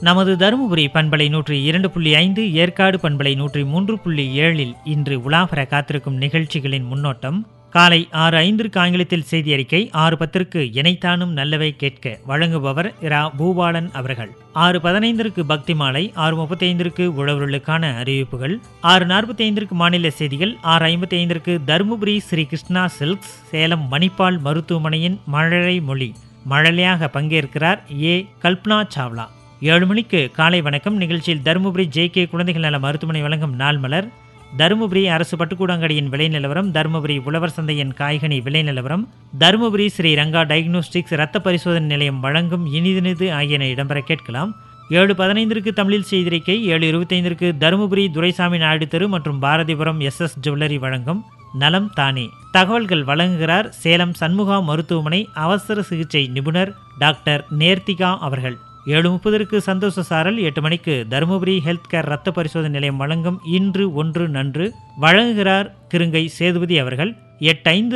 நமது தருமபுரி பண்பலை நூற்றி இரண்டு புள்ளி ஐந்து ஏற்காடு பண்பலை நூற்றி மூன்று புள்ளி ஏழில் இன்று உலாவர காத்திருக்கும் நிகழ்ச்சிகளின் முன்னோட்டம் காலை ஆறு ஐந்திற்கு ஆங்கிலத்தில் செய்தி அறிக்கை ஆறு பத்திற்கு இணைத்தானும் நல்லவை கேட்க வழங்குபவர் இரா பூபாலன் அவர்கள் ஆறு பதினைந்திற்கு பக்தி மாலை ஆறு முப்பத்தி ஐந்திற்கு உழவர்களுக்கான அறிவிப்புகள் ஆறு நாற்பத்தி ஐந்திற்கு மாநில செய்திகள் ஆறு ஐம்பத்தி ஐந்திற்கு தருமபுரி ஸ்ரீ கிருஷ்ணா சில்க்ஸ் சேலம் மணிப்பால் மருத்துவமனையின் மழலை மொழி மழலையாக பங்கேற்கிறார் ஏ கல்பனா சாவ்லா ஏழு மணிக்கு காலை வணக்கம் நிகழ்ச்சியில் தருமபுரி ஜே கே குழந்தைகள் நல மருத்துவமனை வழங்கும் நாள் மலர் தருமபுரி அரசு பட்டுக்கூடங்கடியின் விலை நிலவரம் தருமபுரி உழவர் சந்தையின் காய்கனி விலை நிலவரம் தருமபுரி ஸ்ரீ ரங்கா டயக்னோஸ்டிக்ஸ் ரத்த பரிசோதனை நிலையம் வழங்கும் இனிதினிது ஆகியன இடம்பெற கேட்கலாம் ஏழு பதினைந்திற்கு தமிழில் செய்திருக்கை ஏழு இருபத்தைந்திற்கு தருமபுரி துரைசாமி நாயுடு தெரு மற்றும் பாரதிபுரம் எஸ் எஸ் ஜுவல்லரி வழங்கும் நலம் தானே தகவல்கள் வழங்குகிறார் சேலம் சண்முகா மருத்துவமனை அவசர சிகிச்சை நிபுணர் டாக்டர் நேர்த்திகா அவர்கள் ஏழு முப்பதற்கு சந்தோஷ சாரல் எட்டு மணிக்கு தருமபுரி ஹெல்த் கேர் ரத்த பரிசோதனை நிலையம் வழங்கும் இன்று ஒன்று நன்று வழங்குகிறார் கிருங்கை சேதுபதி அவர்கள் எட்டு ஐந்து